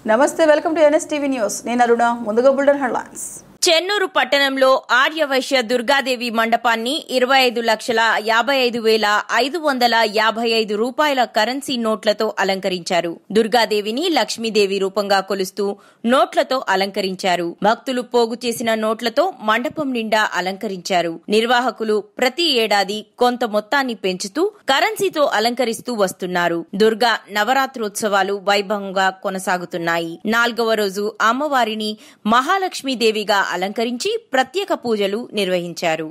నమస్తే welcome to NSTV news నేను అరుణ ముందుగా బుల్డన్ హెడ్లైన్స్ చెన్నూరు పట్టణంలో ఆర్యవైశ్య దుర్గాదేవి మండపాన్ని ఇరవై ఐదు లక్షల యాభై ఐదు వేల ఐదు వందల యాభై ఐదు రూపాయల కరెన్సీ నోట్లతో అలంకరించారు దుర్గాదేవిని లక్ష్మీదేవి రూపంగా కొలుస్తూ నోట్లతో అలంకరించారు భక్తులు పోగు చేసిన నోట్లతో మండపం నిండా అలంకరించారు నిర్వాహకులు ప్రతి ఏడాది కొంత మొత్తాన్ని పెంచుతూ కరెన్సీతో అలంకరిస్తూ వస్తున్నారు దుర్గా నవరాత్రోత్సవాలు వైభవంగా కొనసాగుతున్నాయి నాల్గవ రోజు అమ్మవారిని మహాలక్ష్మీదేవిగా అలంకరించి ప్రత్యేక పూజలు నిర్వహించారు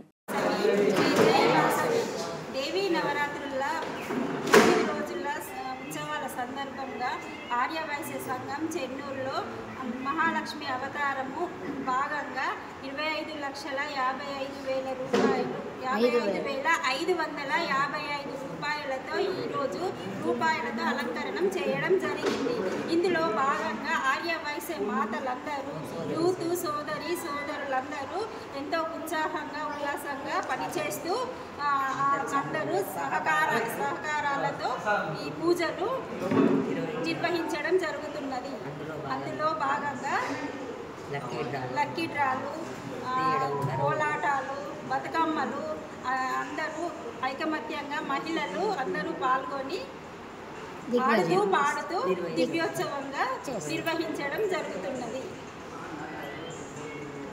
దేవీ నవరాత్రుల తొమ్మిది రోజుల స- ఉత్సవాల సందర్భంగా ఆర్యవైశ్య సంఘం చెన్నూరులో మహాలక్ష్మి అవతారము భాగంగా ఇరవై ఐదు లక్షల యాభై ఐదు వేల రూపాయలు యాభై ఐదు వేల ఐదు వందల యాభై ఐదు రూపాయలతో ఈరోజు రూపాయలతో అలంకరణం చేయడం జరిగింది ఇందులో భాగంగా ఆర్యవైశ్య మాతలందరూ యూత్ సోదరి సోదరులందరూ ఎంతో ఉత్సాహంగా ఉల్లాసంగా పనిచేస్తూ ఆ, ఆ, అందరూ సహకార సహకారాలతో ఈ పూజలు నిర్వహించడం జరుగుతున్నది అందులో భాగంగా లక్కీ డ్రాలు ఆ, కోలాటాలు బతుకమ్మలు ఆ, అందరూ ఐకమత్యంగా మహిళలు అందరూ పాల్గొని ఆడుతూ పాడుతూ దివ్యోత్సవంగా నిర్వహించడం జరుగుతున్నది